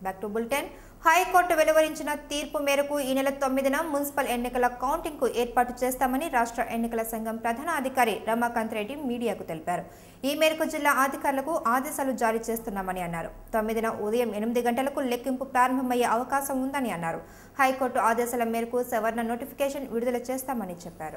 back to bulletin high court వెలువరించిన తీర్పు మేరకు ఈ నెల తొమ్మిదిన మున్సిపల్ ఎన్నికల కౌంటింగ్ కు ఏర్పాటు చేస్తామని రాష్ట్ర ఎన్నికల సంఘం ప్రధాన అధికారి రమాకాంత్ రెడ్డి మీడియాకు తెలిపారు ఈ మేరకు జిల్లా అధికారులకు ఆదేశాలు జారీ చేస్తున్నామని అన్నారు తొమ్మిదిన ఉదయం ఎనిమిది గంటలకు లెక్కింపు ప్రారంభమయ్యే అవకాశం ఉందని అన్నారు హైకోర్టు ఆదేశాల మేరకు సవరణ నోటిఫికేషన్ విడుదల చేస్తామని చెప్పారు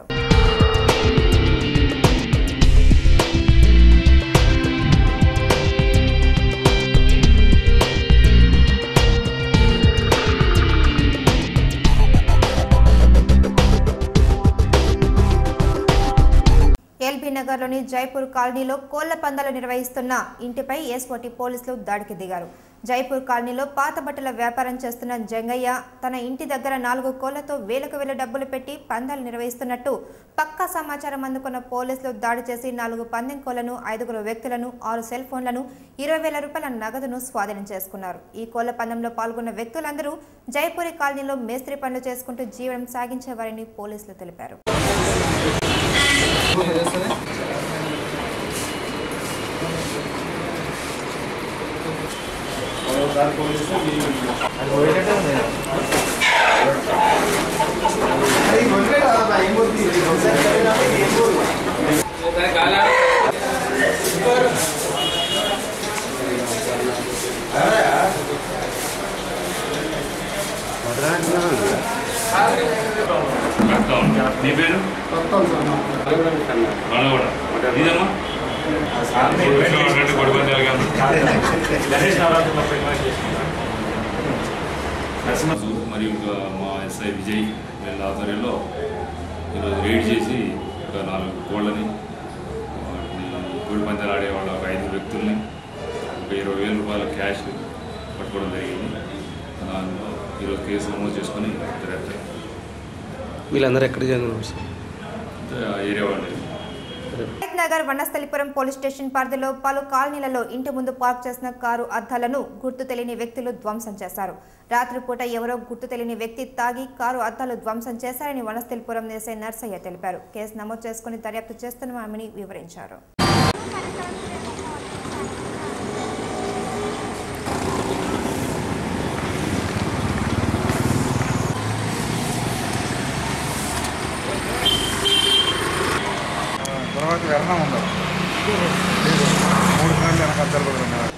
ఎల్బీ నగర్లోని జైపూర్ కాలనీలో కోళ్ల పందాలు నిర్వహిస్తున్న ఇంటిపై ఎస్ఓటి పోలీసులు దాడికి దిగారు జైపూర్ కాలనీలో పాత బట్టల వ్యాపారం చేస్తున్న జంగయ్య తన ఇంటి దగ్గర నాలుగు కోళ్లతో వేలకు వేల డబ్బులు పెట్టి పందాలు నిర్వహిస్తున్నట్టు పక్కా సమాచారం అందుకున్న పోలీసులు దాడి చేసి నాలుగు పందెం కోళ్లను ఐదుగురు వ్యక్తులను ఆరు సెల్ ఫోన్లను ఇరవై వేల రూపాయల నగదును స్వాధీనం చేసుకున్నారు ఈ కోళ్ల పందెంలో పాల్గొన్న వ్యక్తులందరూ జైపూరి కాలనీలో మేస్త్రి పనులు చేసుకుంటూ జీవనం సాగించేవారని పోలీసులు తెలిపారు నీ పేరు మనగూడ ఇదమ్మా రెండు కొడుకుంది మరియు ఇంకా మా ఎస్ఐ విజయ్ వీళ్ళ ఆధ్వర్యంలో ఈరోజు రైడ్ చేసి ఒక నాలుగు కోళ్ళని వాటిని కోడి పందాలు ఆడే వాళ్ళ ఒక ఐదు వ్యక్తుల్ని ఒక ఇరవై వేల రూపాయల క్యాష్ పట్టుకోవడం జరిగింది దానిలో ఈరోజు కేసు నమోదు చేసుకొని దర్యాప్తు వీళ్ళందరూ ఎక్కడ చెందిన ఏరియా వాళ్ళు హయత్ నగర్ వనస్థలిపురం పోలీస్ స్టేషన్ పరిధిలో పలు కాలనీలలో ఇంటి ముందు పార్క్ చేసిన కారు అద్దాలను గుర్తు తెలియని వ్యక్తులు ధ్వంసం చేశారు రాత్రిపూట ఎవరో గుర్తు తెలియని వ్యక్తి తాగి కారు అద్దాలు ధ్వంసం చేశారని వనస్థలిపురం ఎస్ఐ నర్సయ్య తెలిపారు కేసు నమోదు చేసుకుని దర్యాప్తు చేస్తున్నామని వివరించారు తర్వాత వెరణం ఉండదు మూడు గంటలు వెనక అద్దరు కూడా ఉన్నాయి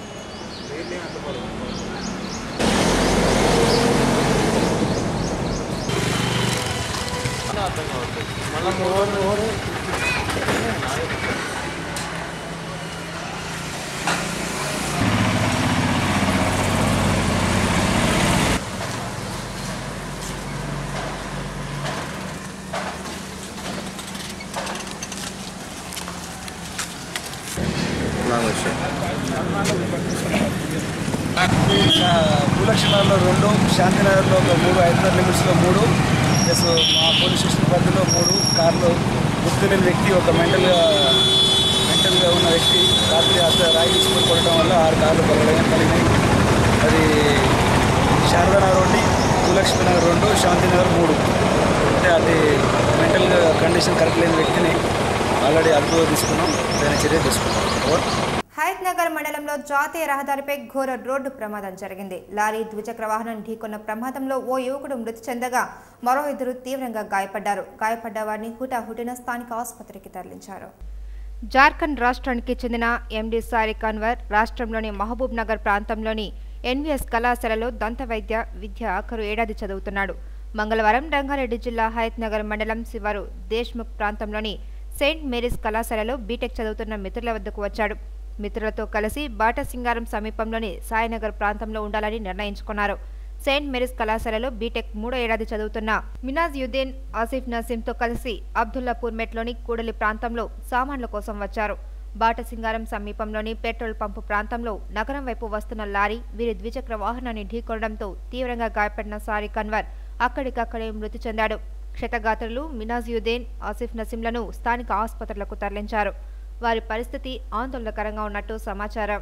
భూలక్ష్మణలో రెండు శాంతినగర్లో ఒక మూడు హైదరాబాద్ లిమిట్స్లో మూడు ప్లస్ మా పోలీస్ స్టేషన్ పరిధిలో మూడు కార్లు గుర్తులేని వ్యక్తి ఒక మెంటల్గా మెంటల్గా ఉన్న వ్యక్తి రాత్రి అత్త రాయి తీసుకొని కొట్టడం వల్ల ఆరు కార్లు కొలవడం కలిగినాయి అది శారదానగర్ ఒకటి భూలక్ష్మి నగర్ రెండు శాంతినగర్ మూడు అంటే అది మెంటల్గా కండిషన్ కరెక్ట్ లేని వ్యక్తిని ఆల్రెడీ అదుపులో తీసుకున్నాం దాని చర్య తీసుకున్నాం ఓవర్ హయత్ నగర్ మండలంలో జాతీయ రహదారిపై ఘోర రోడ్డు ప్రమాదం జరిగింది లారీ ద్విచక్ర వాహనం ఢీకొన్న ప్రమాదంలో ఓ యువకుడు మృతి చెందగా మరో ఇద్దరు తీవ్రంగా గాయపడ్డారు గాయపడ్డ వారిని హుటాహుటిన స్థానిక ఆసుపత్రికి తరలించారు జార్ఖండ్ రాష్ట్రానికి చెందిన ఎండి సారి కన్వర్ రాష్ట్రంలోని మహబూబ్ నగర్ ప్రాంతంలోని ఎన్విఎస్ కళాశాలలో దంత వైద్య విద్య ఆఖరు ఏడాది చదువుతున్నాడు మంగళవారం రంగారెడ్డి జిల్లా హయత్ నగర్ మండలం శివారు దేశ్ముఖ్ ప్రాంతంలోని సెయింట్ మేరీస్ కళాశాలలో బీటెక్ చదువుతున్న మిత్రుల వద్దకు వచ్చాడు మిత్రులతో కలిసి బాటసింగారం సమీపంలోని సాయినగర్ ప్రాంతంలో ఉండాలని నిర్ణయించుకున్నారు సెయింట్ మేరీస్ కళాశాలలో బీటెక్ మూడో ఏడాది చదువుతున్న మినాజ్ యుద్దీన్ ఆసిఫ్ నసీంతో కలిసి అబ్దుల్లాపూర్ మెట్లోని కూడలి ప్రాంతంలో సామాన్ల కోసం వచ్చారు బాటసింగారం సమీపంలోని పెట్రోల్ పంపు ప్రాంతంలో నగరం వైపు వస్తున్న లారీ వీరి ద్విచక్ర వాహనాన్ని ఢీకొనడంతో తీవ్రంగా గాయపడిన సారి కన్వర్ అక్కడికక్కడే మృతి చెందాడు క్షతగాత్రులు మినాజియుద్దీన్ ఆసిఫ్ నసీంలను స్థానిక ఆసుపత్రులకు తరలించారు వారి పరిస్థితి ఆందోళనకరంగా ఉన్నట్టు సమాచారం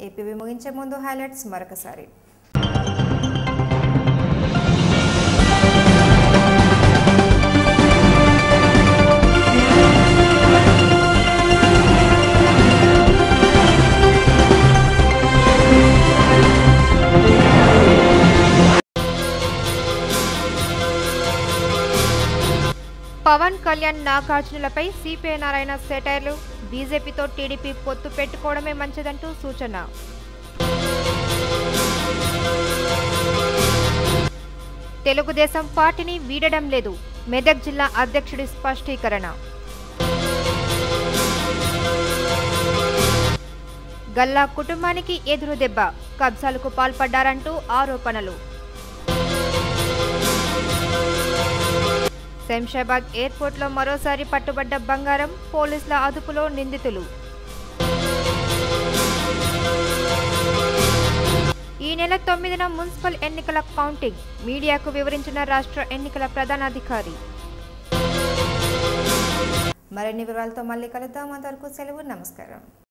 ఏపీవి ముగించే ముందు హైలైట్స్ మరొకసారి పవన్ కళ్యాణ్ నాగార్జునులపై సిపిఐ నారాయణ సెటైర్లు బీజేపీతో టీడీపీ పొత్తు పెట్టుకోవడమే మంచిదంటూ సూచన తెలుగుదేశం పార్టీని వీడడం లేదు మెదక్ జిల్లా అధ్యక్షుడి స్పష్టీకరణ గల్లా కుటుంబానికి ఎదురు దెబ్బ కబ్జాలకు పాల్పడ్డారంటూ ఆరోపణలు శంషాబాద్ ఎయిర్పోర్ట్లో మరోసారి పట్టుబడ్డ బంగారం పోలీసుల అదుపులో నిందితులు ఈ నెల తొమ్మిదిన మున్సిపల్ ఎన్నికల కౌంటింగ్ మీడియాకు వివరించిన రాష్ట్ర ఎన్నికల ప్రధానాధికారి మరిన్ని వివరాలతో మళ్ళీ కలుద్దాం అంతవరకు సెలవు నమస్కారం